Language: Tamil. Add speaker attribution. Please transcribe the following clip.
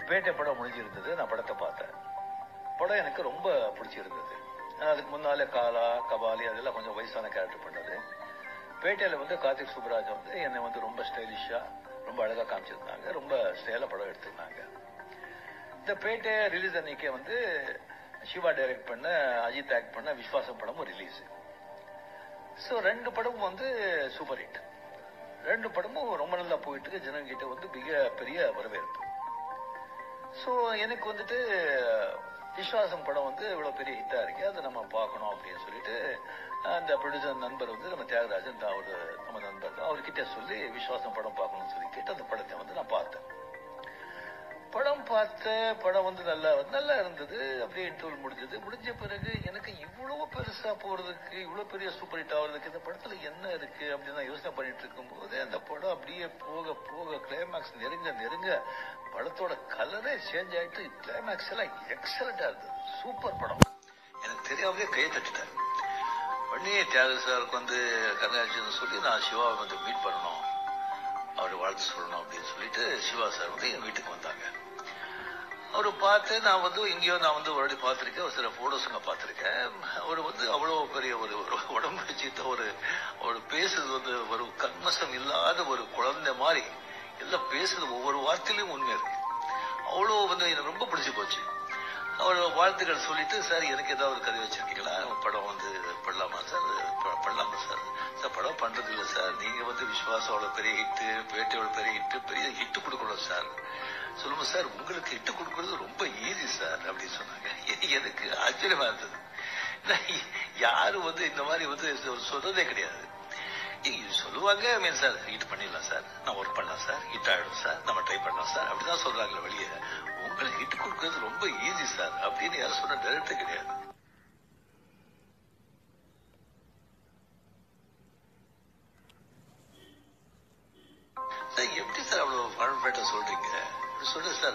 Speaker 1: பேட்டை படம் முடிஞ்சிருந்தது நான் படத்தை பார்த்தேன் படம் எனக்கு ரொம்ப பிடிச்சிருந்தது ஆனா, அதுக்கு முன்னாலே காலா கபாலி அதெல்லாம் கொஞ்சம் வயசான கேரக்டர் பண்ணது பேட்டையில வந்து கார்த்திக் சுப்ராஜ் வந்து என்னை வந்து ரொம்ப ஸ்டைலிஷா ரொம்ப அழகா காமிச்சிருந்தாங்க ரொம்ப ஸ்டைலா படம் எடுத்திருந்தாங்க இந்த பேட்டை ரிலீஸ் அன்னைக்கே வந்து சிவா டைரக்ட் பண்ண அஜித் ஆக்ட் பண்ண விஸ்வாசம் படமும் ரிலீஸ் ஸோ ரெண்டு படமும் வந்து சூப்பர் ஹிட் ரெண்டு படமும் ரொம்ப நல்லா போயிட்டு இருக்கு ஜனங்க கிட்ட வந்து மிக பெரிய வரவேற்பு ஸோ எனக்கு வந்துட்டு விஸ்வாசம் படம் வந்து இவ்வளவு பெரிய ஹிட்டா இருக்கு அதை நம்ம பார்க்கணும் அப்படின்னு சொல்லிட்டு அந்த ப்ரொடியூசர் நண்பர் வந்து நம்ம தியாகராஜன் தான் அவரு நம்ம நண்பர் தான் அவர்கிட்ட சொல்லி விஸ்வாசம் படம் பார்க்கணும்னு சொல்லி கேட்டு அந்த படத்தை வந்து நான் பார்த்தேன் படம் பார்த்த படம் வந்து நல்லா நல்லா இருந்தது அப்படியே இன்டர்வல் முடிஞ்சது முடிஞ்ச பிறகு எனக்கு இவ்வளவு பெருசா போறதுக்கு இவ்வளவு பெரிய சூப்பர் ஹிட் ஆகுறதுக்கு இந்த படத்துல என்ன இருக்கு அப்படின்னு நான் யோசனை பண்ணிட்டு இருக்கும்போது அந்த படம் அப்படியே போக போக கிளைமேக்ஸ் நெருங்க நெருங்க படத்தோட கலரே சேஞ்ச் ஆயிட்டு கிளைமேக்ஸ் எல்லாம் எக்ஸலண்டா இருந்தது சூப்பர் படம் எனக்கு தெரியாமலே கையை தட்டிட்டேன் உடனே தியாக சாருக்கு வந்து கருணாநிதி சொல்லி நான் சிவாவை வந்து மீட் பண்ணணும் அவரை வாழ்த்து சொல்லணும் அப்படின்னு சொல்லிட்டு சிவா சார் வந்து என் வீட்டுக்கு வந்தாங்க அவரை பார்த்து நான் வந்து எங்கேயோ நான் வந்து ஒரு வாட்டி பார்த்திருக்கேன் ஒரு சில போட்டோஸுங்க பார்த்திருக்கேன் அவர் வந்து அவ்வளோ பெரிய ஒரு ஒரு உடம்பு வச்சுட்டு ஒரு அவர் பேசுறது வந்து ஒரு கண்மசம் இல்லாத ஒரு குழந்தை மாதிரி எல்லாம் பேசுறது ஒவ்வொரு வார்த்தையிலும் உண்மை இருக்கு அவ்வளோ வந்து எனக்கு ரொம்ப பிடிச்சு போச்சு அவர் வாழ்த்துக்கள் சொல்லிட்டு சார் எனக்கு ஏதாவது ஒரு கதை வச்சிருக்கீங்களா படம் வந்து பண்ணலாமா சார் ப- பண்ணலாமா சார் சார் படம் பண்றது இல்ல சார் நீங்க வந்து விஸ்வாசம் அவ்வளவு பெரிய ஹிட் பேட்டையோட பெரிய ஹிட் பெரிய ஹிட் கொடுக்கணும் சார் சொல்லுங்க சார் உங்களுக்கு ஹிட் கொடுக்கறது ரொம்ப ஈஸி சார் அப்படின்னு சொன்னாங்க எ- எனக்கு ஆச்சரியமா இருந்தது நான் யாரும் வந்து இந்த மாதிரி வந்து சொ- சொல்றதே கிடையாது இது சொல்லுவாங்க மீன் சார் ஹிட் பண்ணிடலாம் சார் நான் ஒர்க் பண்ணலாம் சார் ஹிட் ஆயிடும் சார் நம்ம ட்ரை பண்ணலாம் சார் அப்படிதான் சொல்றாங்களே வெளியே உங்களுக்கு ஹிட் கொடுக்கறது ரொம்ப ஈஸி சார் அப்படின்னு யாரும் சொன்ன டைரக்டர் கிடையாது சார் எப்படி சார் அவ்வளவு கான்பிடண்டா சொல்றீங்க சொல்லுங்க சார்